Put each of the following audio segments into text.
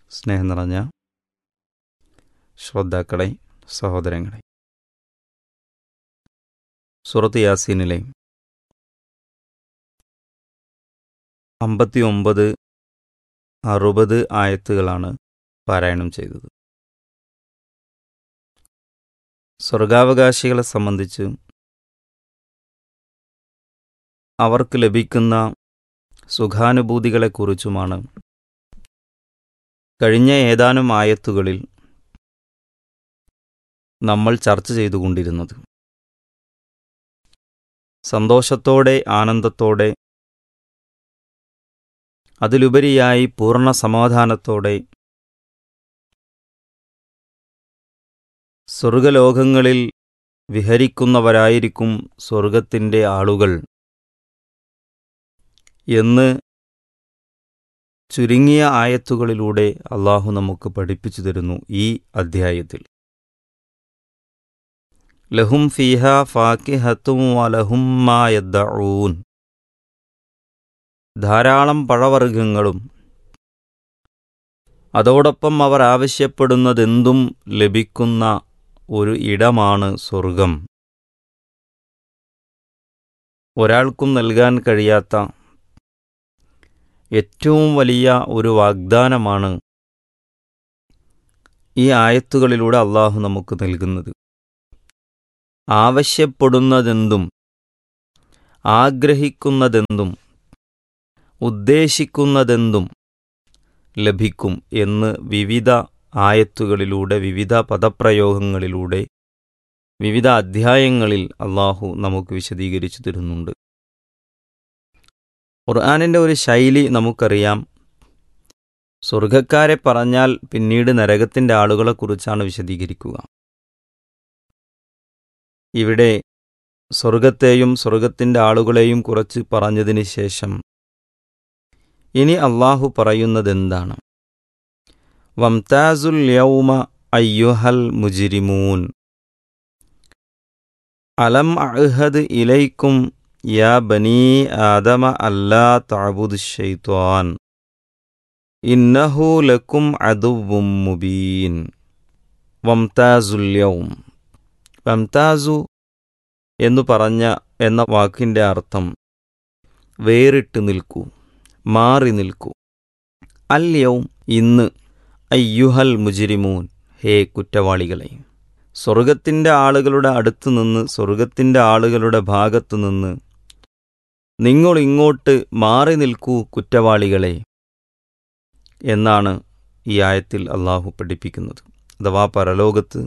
സ്നേഹം നിറഞ്ഞ ശ്രോതാക്കളെ സഹോദരങ്ങളെ സുറത്ത് യാസീനിലെ അമ്പത്തി ഒമ്പത് അറുപത് ആയത്തുകളാണ് പാരായണം ചെയ്തത് സ്വർഗാവകാശികളെ സംബന്ധിച്ച് അവർക്ക് ലഭിക്കുന്ന സുഖാനുഭൂതികളെക്കുറിച്ചുമാണ് കഴിഞ്ഞ ഏതാനും ആയത്തുകളിൽ നമ്മൾ ചർച്ച ചെയ്തുകൊണ്ടിരുന്നത് സന്തോഷത്തോടെ ആനന്ദത്തോടെ അതിലുപരിയായി പൂർണ്ണ സമാധാനത്തോടെ സ്വർഗലോകങ്ങളിൽ വിഹരിക്കുന്നവരായിരിക്കും സ്വർഗത്തിൻ്റെ ആളുകൾ എന്ന് ചുരുങ്ങിയ ആയത്തുകളിലൂടെ അള്ളാഹു നമുക്ക് പഠിപ്പിച്ചു തരുന്നു ഈ അധ്യായത്തിൽ ലഹും ഫീഹ ഫാക്കിഹത്തും വലഹും മായദ്ദഊൻ ധാരാളം പഴവർഗ്ഗങ്ങളും അതോടൊപ്പം അവർ ആവശ്യപ്പെടുന്നതെന്തും ലഭിക്കുന്ന ഒരു ഇടമാണ് സ്വർഗം ഒരാൾക്കും നൽകാൻ കഴിയാത്ത ഏറ്റവും വലിയ ഒരു വാഗ്ദാനമാണ് ഈ ആയത്തുകളിലൂടെ അള്ളാഹു നമുക്ക് നൽകുന്നത് ആവശ്യപ്പെടുന്നതെന്തും ആഗ്രഹിക്കുന്നതെന്തും ഉദ്ദേശിക്കുന്നതെന്തും ലഭിക്കും എന്ന് വിവിധ ആയത്തുകളിലൂടെ വിവിധ പദപ്രയോഗങ്ങളിലൂടെ വിവിധ അധ്യായങ്ങളിൽ അള്ളാഹു നമുക്ക് വിശദീകരിച്ചു തരുന്നുണ്ട് ഖുർആാനിൻ്റെ ഒരു ശൈലി നമുക്കറിയാം സ്വർഗക്കാരെ പറഞ്ഞാൽ പിന്നീട് നരകത്തിൻ്റെ ആളുകളെക്കുറിച്ചാണ് വിശദീകരിക്കുക ഇവിടെ സ്വർഗത്തെയും സ്വർഗത്തിൻ്റെ ആളുകളെയും കുറച്ച് പറഞ്ഞതിന് ശേഷം ഇനി അള്ളാഹു പറയുന്നതെന്താണ് വംതാസുൽ യൗമ അയ്യുഹൽ മുജിരിമൂൻ അലം അഹദ് ഇലൈക്കും യാ ബനീ ആദമ അല്ലാ തഅബുദ് ഷൈത്വാൻ ഇന്നഹു ലക്കും അദുവും മുബീൻ വംതാസുൽ യൗം വംതാസു എന്നു പറഞ്ഞ എന്ന വാക്കിൻ്റെ അർത്ഥം വേറിട്ട് നിൽക്കൂ മാറി നിൽക്കൂ അല്യവും ഇന്ന് അയ്യുഹൽ മുജിരിമൂൻ ഹേ കുറ്റവാളികളെ സ്വർഗത്തിൻ്റെ ആളുകളുടെ അടുത്തു നിന്ന് സ്വർഗത്തിൻ്റെ ആളുകളുടെ ഭാഗത്തു നിന്ന് നിങ്ങൾ ഇങ്ങോട്ട് മാറി നിൽക്കൂ കുറ്റവാളികളെ എന്നാണ് ഈ ആയത്തിൽ അള്ളാഹു പഠിപ്പിക്കുന്നത് അഥവാ പരലോകത്ത്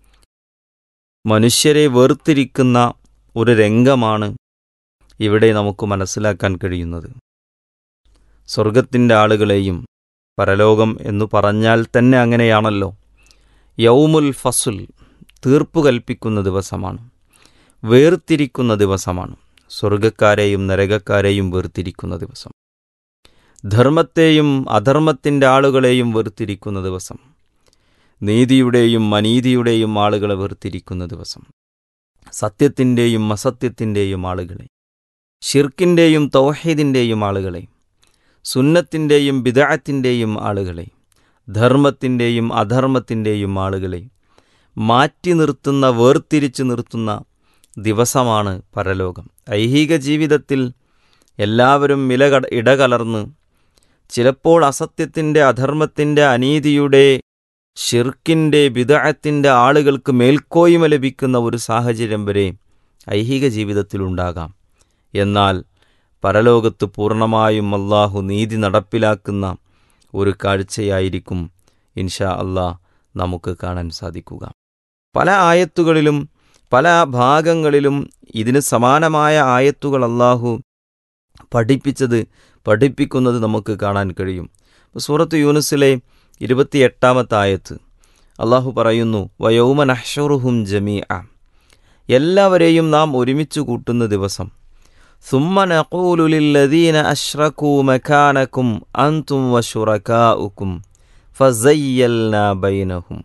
മനുഷ്യരെ വേർതിരിക്കുന്ന ഒരു രംഗമാണ് ഇവിടെ നമുക്ക് മനസ്സിലാക്കാൻ കഴിയുന്നത് സ്വർഗത്തിൻ്റെ ആളുകളെയും പരലോകം എന്നു പറഞ്ഞാൽ തന്നെ അങ്ങനെയാണല്ലോ യൗമുൽ ഫസുൽ തീർപ്പു കൽപ്പിക്കുന്ന ദിവസമാണ് വേർതിരിക്കുന്ന ദിവസമാണ് സ്വർഗക്കാരെയും നരകക്കാരെയും വേർതിരിക്കുന്ന ദിവസം ധർമ്മത്തെയും അധർമ്മത്തിൻ്റെ ആളുകളെയും വേർതിരിക്കുന്ന ദിവസം നീതിയുടെയും അനീതിയുടെയും ആളുകളെ വേർതിരിക്കുന്ന ദിവസം സത്യത്തിൻ്റെയും അസത്യത്തിൻ്റെയും ആളുകളെ ഷിർക്കിൻ്റെയും തൗഹീദിൻ്റെയും ആളുകളെ സുന്നത്തിൻ്റെയും ബിദാത്തിൻ്റെയും ആളുകളെ ധർമ്മത്തിൻ്റെയും അധർമ്മത്തിൻ്റെയും ആളുകളെ മാറ്റി നിർത്തുന്ന വേർതിരിച്ചു നിർത്തുന്ന ദിവസമാണ് പരലോകം ഐഹിക ജീവിതത്തിൽ എല്ലാവരും ഇലകട ഇടകലർന്ന് ചിലപ്പോൾ അസത്യത്തിൻ്റെ അധർമ്മത്തിൻ്റെ അനീതിയുടെ ഷിർക്കിൻ്റെ ബിദഅത്തിൻ്റെ ആളുകൾക്ക് മേൽക്കോയ്മ ലഭിക്കുന്ന ഒരു സാഹചര്യം വരെ ഐഹിക ജീവിതത്തിലുണ്ടാകാം എന്നാൽ പരലോകത്ത് പൂർണ്ണമായും അള്ളാഹു നീതി നടപ്പിലാക്കുന്ന ഒരു കാഴ്ചയായിരിക്കും ഇൻഷാ അള്ളാഹ് നമുക്ക് കാണാൻ സാധിക്കുക പല ആയത്തുകളിലും പല ഭാഗങ്ങളിലും ഇതിന് സമാനമായ ആയത്തുകൾ അള്ളാഹു പഠിപ്പിച്ചത് പഠിപ്പിക്കുന്നത് നമുക്ക് കാണാൻ കഴിയും സൂറത്ത് യൂനുസിലെ ഇരുപത്തിയെട്ടാമത്തെ ആയത്ത് അള്ളാഹു പറയുന്നു വയോമ നഹ്ഷറുഹും ജമീ എല്ലാവരെയും നാം ഒരുമിച്ച് കൂട്ടുന്ന ദിവസം ثم نقول للذين أشركوا مكانكم أنتم وشركاؤكم فزيلنا بينهم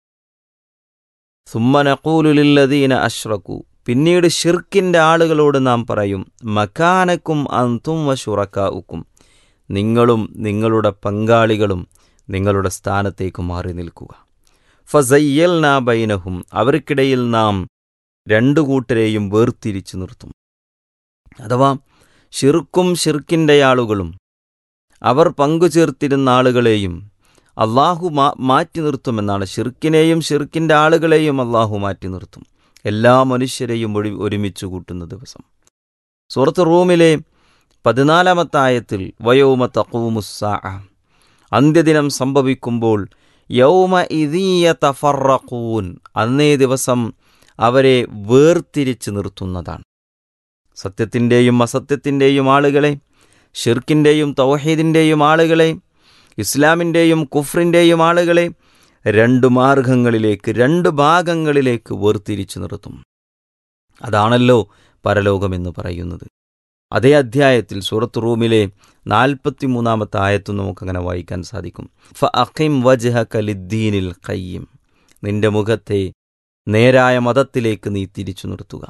ثم نقول للذين أشركوا പിന്നീട് ഷിർക്കിൻ്റെ ആളുകളോട് നാം പറയും മക്കാനക്കും അന്തും വ ഷുറക്കാവുക്കും നിങ്ങളും നിങ്ങളുടെ പങ്കാളികളും നിങ്ങളുടെ സ്ഥാനത്തേക്ക് മാറി നിൽക്കുക ഫസയ്യൽ നാ ബൈനഹും അവർക്കിടയിൽ നാം രണ്ടു കൂട്ടരെയും വേർതിരിച്ചു നിർത്തും അഥവാ ഷിർക്കും ഷിർക്കിൻ്റെ ആളുകളും അവർ പങ്കുചേർത്തിരുന്ന ആളുകളെയും അള്ളാഹു മാ മാറ്റി നിർത്തുമെന്നാണ് ഷിർക്കിനെയും ഷിർക്കിൻ്റെ ആളുകളെയും അള്ളാഹു മാറ്റി നിർത്തും എല്ലാ മനുഷ്യരെയും ഒഴി ഒരുമിച്ച് കൂട്ടുന്ന ദിവസം സൂറത്ത് റൂമിലെ പതിനാലാമത്തെ ആയത്തിൽ വയോമ തക്കൂമുസ്സാ അന്ത്യദിനം സംഭവിക്കുമ്പോൾ യൗമ ഇതീയ തഫറഖൂൻ അന്നേ ദിവസം അവരെ വേർതിരിച്ച് നിർത്തുന്നതാണ് സത്യത്തിൻ്റെയും അസത്യത്തിൻ്റെയും ആളുകളെ ഷിർക്കിൻ്റെയും തൗഹീദിൻ്റെയും ആളുകളെ ഇസ്ലാമിൻ്റെയും കുഫ്രിൻ്റെയും ആളുകളെ രണ്ട് മാർഗങ്ങളിലേക്ക് രണ്ട് ഭാഗങ്ങളിലേക്ക് വേർതിരിച്ചു നിർത്തും അതാണല്ലോ പരലോകമെന്ന് പറയുന്നത് അതേ അധ്യായത്തിൽ സൂറത്ത് റൂമിലെ നാൽപ്പത്തിമൂന്നാമത്തെ ആയത്തും നമുക്കങ്ങനെ വായിക്കാൻ സാധിക്കും ഫ അഖിം വജ്ഹ കലിദ്ദീനിൽ കയ്യും നിന്റെ മുഖത്തെ നേരായ മതത്തിലേക്ക് നീ തിരിച്ചു നിർത്തുക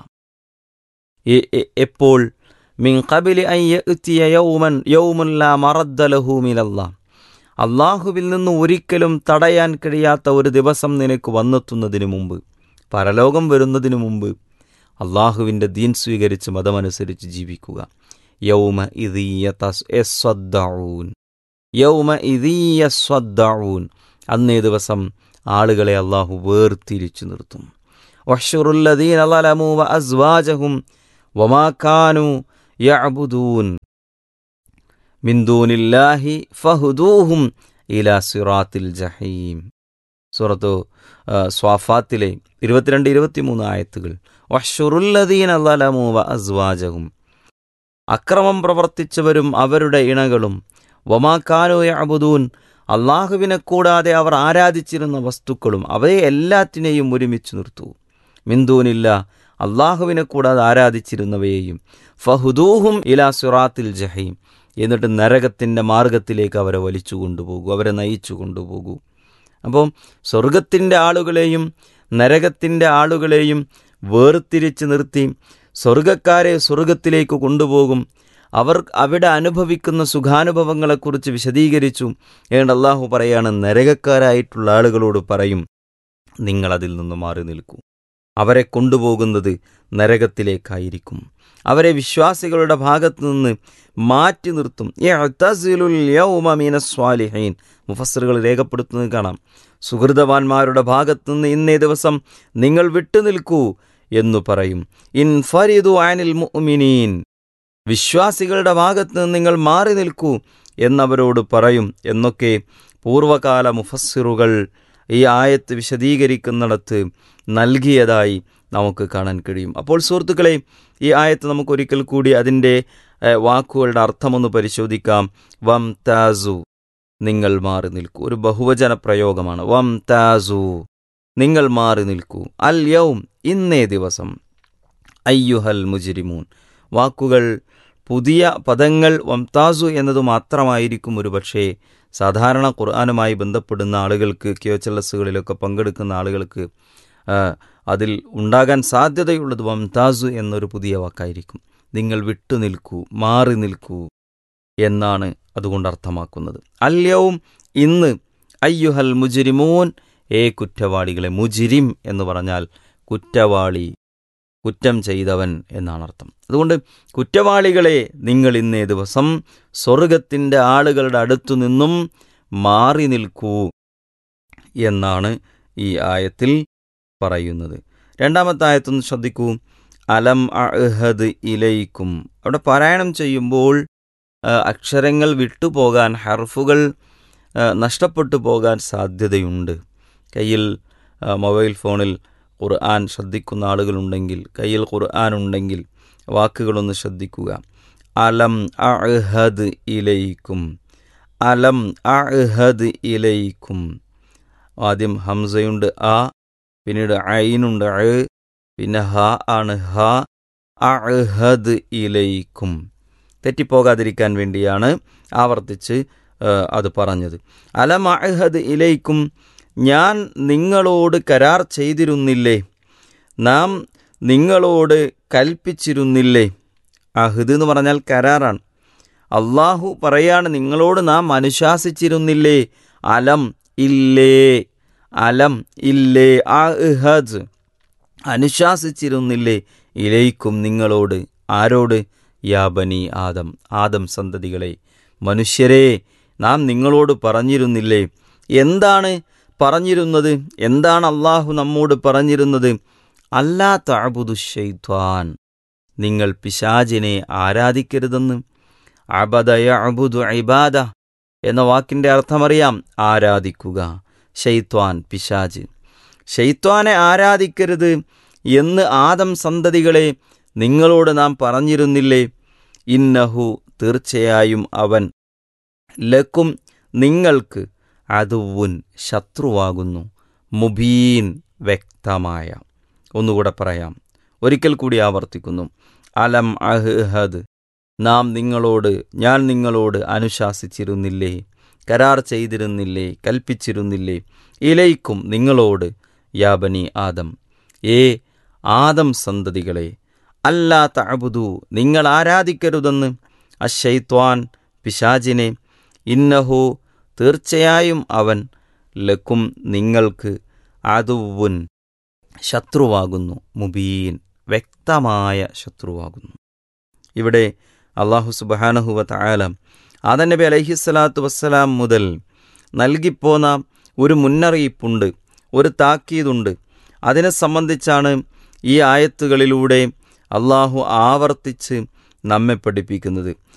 എപ്പോൾ മിൻ കബിലി അയ്യ യൗമൻ യൗമുല്ല മറദ്ദലഹു മിനല്ലാ അള്ളാഹുവിൽ നിന്ന് ഒരിക്കലും തടയാൻ കഴിയാത്ത ഒരു ദിവസം നിനക്ക് വന്നെത്തുന്നതിനു മുമ്പ് പരലോകം വരുന്നതിനു മുമ്പ് അള്ളാഹുവിൻ്റെ ദീൻ സ്വീകരിച്ച് മതമനുസരിച്ച് ജീവിക്കുക യൗമ ഇതീയൂൻ യൗമ ഇതീയൂൻ അന്നേ ദിവസം ആളുകളെ അള്ളാഹു വേർതിരിച്ചു നിർത്തും വഷറുല്ലദീൻ അലമു വ അസ്വാജഹും വമാക്കാനു യഅബുദൂൻ മിന്ദൂനില്ലാഹി ഫഹുദൂഹും ഇലാ സിറാത്തിൽ ജഹീം സൂറത്തു സ്വാഫാത്തിലെ ഇരുപത്തിരണ്ട് ഇരുപത്തിമൂന്ന് ആയത്തുകൾ വഷുറുല്ലദീൻ അലമു വ അസ്വാജഹും അക്രമം പ്രവർത്തിച്ചവരും അവരുടെ ഇണകളും വമാക്കാനോ യഅബുദൂൻ അള്ളാഹുവിനെ കൂടാതെ അവർ ആരാധിച്ചിരുന്ന വസ്തുക്കളും അവയെ എല്ലാറ്റിനെയും ഒരുമിച്ച് നിർത്തൂ മിന്ദൂനില്ല അള്ളാഹുവിനെ കൂടാതെ ആരാധിച്ചിരുന്നവയെയും ഫഹുദൂഹും ഇലാ സുറാത്തിൽ ജഹീം എന്നിട്ട് നരകത്തിൻ്റെ മാർഗത്തിലേക്ക് അവരെ വലിച്ചു കൊണ്ടുപോകൂ അവരെ നയിച്ചു കൊണ്ടുപോകൂ അപ്പോൾ സ്വർഗത്തിൻ്റെ ആളുകളെയും നരകത്തിൻ്റെ ആളുകളെയും വേർതിരിച്ച് നിർത്തി സ്വർഗക്കാരെ സ്വർഗത്തിലേക്ക് കൊണ്ടുപോകും അവർ അവിടെ അനുഭവിക്കുന്ന സുഖാനുഭവങ്ങളെക്കുറിച്ച് വിശദീകരിച്ചു ഏണ്ട് അള്ളാഹു പറയാണ് നരകക്കാരായിട്ടുള്ള ആളുകളോട് പറയും നിങ്ങളതിൽ നിന്ന് മാറി നിൽക്കൂ അവരെ കൊണ്ടുപോകുന്നത് നരകത്തിലേക്കായിരിക്കും അവരെ വിശ്വാസികളുടെ ഭാഗത്തു നിന്ന് മാറ്റി നിർത്തും സ്വാലിഹീൻ മുഫസറുകൾ രേഖപ്പെടുത്തുന്നത് കാണാം സുഹൃതവാന്മാരുടെ ഭാഗത്തു നിന്ന് ഇന്നേ ദിവസം നിങ്ങൾ വിട്ടുനിൽക്കൂ എന്നു പറയും ഇൻ ഫരിദു ആനിൽ മുഅ്മിനീൻ വിശ്വാസികളുടെ ഭാഗത്ത് നിന്ന് നിങ്ങൾ മാറി നിൽക്കൂ എന്നവരോട് പറയും എന്നൊക്കെ പൂർവകാല മുഫസ്സിറുകൾ ഈ ആയത്ത് വിശദീകരിക്കുന്നിടത്ത് നൽകിയതായി നമുക്ക് കാണാൻ കഴിയും അപ്പോൾ സുഹൃത്തുക്കളെ ഈ ആയത്ത് നമുക്കൊരിക്കൽ കൂടി അതിൻ്റെ വാക്കുകളുടെ അർത്ഥമൊന്ന് പരിശോധിക്കാം വം താസു നിങ്ങൾ മാറി നിൽക്കൂ ഒരു ബഹുവചന പ്രയോഗമാണ് വം താസു നിങ്ങൾ മാറി നിൽക്കൂ അൽ യൗം ഇന്നേ ദിവസം അയ്യുഹൽ മുജിരിമൂൻ വാക്കുകൾ പുതിയ പദങ്ങൾ വംതാസു എന്നത് മാത്രമായിരിക്കും ഒരു പക്ഷേ സാധാരണ ഖുർആാനുമായി ബന്ധപ്പെടുന്ന ആളുകൾക്ക് ക്യോച്ചലസുകളിലൊക്കെ പങ്കെടുക്കുന്ന ആളുകൾക്ക് അതിൽ ഉണ്ടാകാൻ സാധ്യതയുള്ളത് വംതാസു എന്നൊരു പുതിയ വാക്കായിരിക്കും നിങ്ങൾ വിട്ടുനിൽക്കൂ മാറി നിൽക്കൂ എന്നാണ് അതുകൊണ്ട് അർത്ഥമാക്കുന്നത് അല്യവും ഇന്ന് അയ്യുഹൽ മുജിരിമൂൻ ഏ കുറ്റവാളികളെ മുജിരിം എന്ന് പറഞ്ഞാൽ കുറ്റവാളി കുറ്റം ചെയ്തവൻ എന്നാണ് അർത്ഥം അതുകൊണ്ട് കുറ്റവാളികളെ നിങ്ങൾ ഇന്നേ ദിവസം സ്വർഗത്തിൻ്റെ ആളുകളുടെ അടുത്തു നിന്നും മാറി നിൽക്കൂ എന്നാണ് ഈ ആയത്തിൽ പറയുന്നത് രണ്ടാമത്തെ ആയത്തൊന്ന് ശ്രദ്ധിക്കൂ അലം അഹദ് ഇലയിക്കും അവിടെ പാരായണം ചെയ്യുമ്പോൾ അക്ഷരങ്ങൾ വിട്ടുപോകാൻ ഹർഫുകൾ നഷ്ടപ്പെട്ടു പോകാൻ സാധ്യതയുണ്ട് കയ്യിൽ മൊബൈൽ ഫോണിൽ ഖുർആൻ ശ്രദ്ധിക്കുന്ന ആളുകളുണ്ടെങ്കിൽ കയ്യിൽ ഖുർആൻ ഉണ്ടെങ്കിൽ വാക്കുകളൊന്ന് ശ്രദ്ധിക്കുക അലം അഹദ് ഇലയിക്കും അലം അഹദ് ഇലയിക്കും ആദ്യം ഹംസയുണ്ട് ആ പിന്നീട് ഐനുണ്ട് അ പിന്നെ ഹ ആണ് ഹ അഹദ് ഇലയിക്കും തെറ്റിപ്പോകാതിരിക്കാൻ വേണ്ടിയാണ് ആവർത്തിച്ച് അത് പറഞ്ഞത് അലം അഹദ് ഇലയിക്കും ഞാൻ നിങ്ങളോട് കരാർ ചെയ്തിരുന്നില്ലേ നാം നിങ്ങളോട് കൽപ്പിച്ചിരുന്നില്ലേ അഹദ് എന്ന് പറഞ്ഞാൽ കരാറാണ് അള്ളാഹു പറയാണ് നിങ്ങളോട് നാം അനുശാസിച്ചിരുന്നില്ലേ അലം ഇല്ലേ അലം ഇല്ലേ ആ ഇഹദ് അനുശാസിച്ചിരുന്നില്ലേ ഇലയിക്കും നിങ്ങളോട് ആരോട് യാ ബനി ആദം ആദം സന്തതികളെ മനുഷ്യരെ നാം നിങ്ങളോട് പറഞ്ഞിരുന്നില്ലേ എന്താണ് പറഞ്ഞിരുന്നത് എന്താണ് അള്ളാഹു നമ്മോട് പറഞ്ഞിരുന്നത് അല്ലാ താബുദു ഷെയ്ത്വാൻ നിങ്ങൾ പിശാചിനെ ആരാധിക്കരുതെന്ന് അബദയ അബുദു ഇബാദ എന്ന വാക്കിൻ്റെ അർത്ഥമറിയാം ആരാധിക്കുക ഷെയ്ത്വാൻ പിശാജ് ഷെയ്ത്വാനെ ആരാധിക്കരുത് എന്ന് ആദം സന്തതികളെ നിങ്ങളോട് നാം പറഞ്ഞിരുന്നില്ലേ ഇന്നഹു തീർച്ചയായും അവൻ ലക്കും നിങ്ങൾക്ക് അതുവുൻ ശത്രുവാകുന്നു മുബീൻ വ്യക്തമായ ഒന്നുകൂടെ പറയാം ഒരിക്കൽ കൂടി ആവർത്തിക്കുന്നു അലം അഹ്ഹദ് നാം നിങ്ങളോട് ഞാൻ നിങ്ങളോട് അനുശാസിച്ചിരുന്നില്ലേ കരാർ ചെയ്തിരുന്നില്ലേ കൽപ്പിച്ചിരുന്നില്ലേ ഇലയിക്കും നിങ്ങളോട് യാബനി ആദം ഏ ആദം സന്തതികളെ അല്ലാ തഅബുദു നിങ്ങൾ ആരാധിക്കരുതെന്ന് അശൈത്വാൻ പിശാജിനെ ഇന്നഹു തീർച്ചയായും അവൻ ലക്കും നിങ്ങൾക്ക് അതുവുൻ ശത്രുവാകുന്നു മുബീൻ വ്യക്തമായ ശത്രുവാകുന്നു ഇവിടെ അള്ളാഹു സുബാനഹുവ തായാല ആദൻ നബി അലഹിസ്സലാത്തു വസ്സലാം മുതൽ നൽകിപ്പോന്ന ഒരു മുന്നറിയിപ്പുണ്ട് ഒരു താക്കീതുണ്ട് അതിനെ സംബന്ധിച്ചാണ് ഈ ആയത്തുകളിലൂടെ അള്ളാഹു ആവർത്തിച്ച് നമ്മെ പഠിപ്പിക്കുന്നത്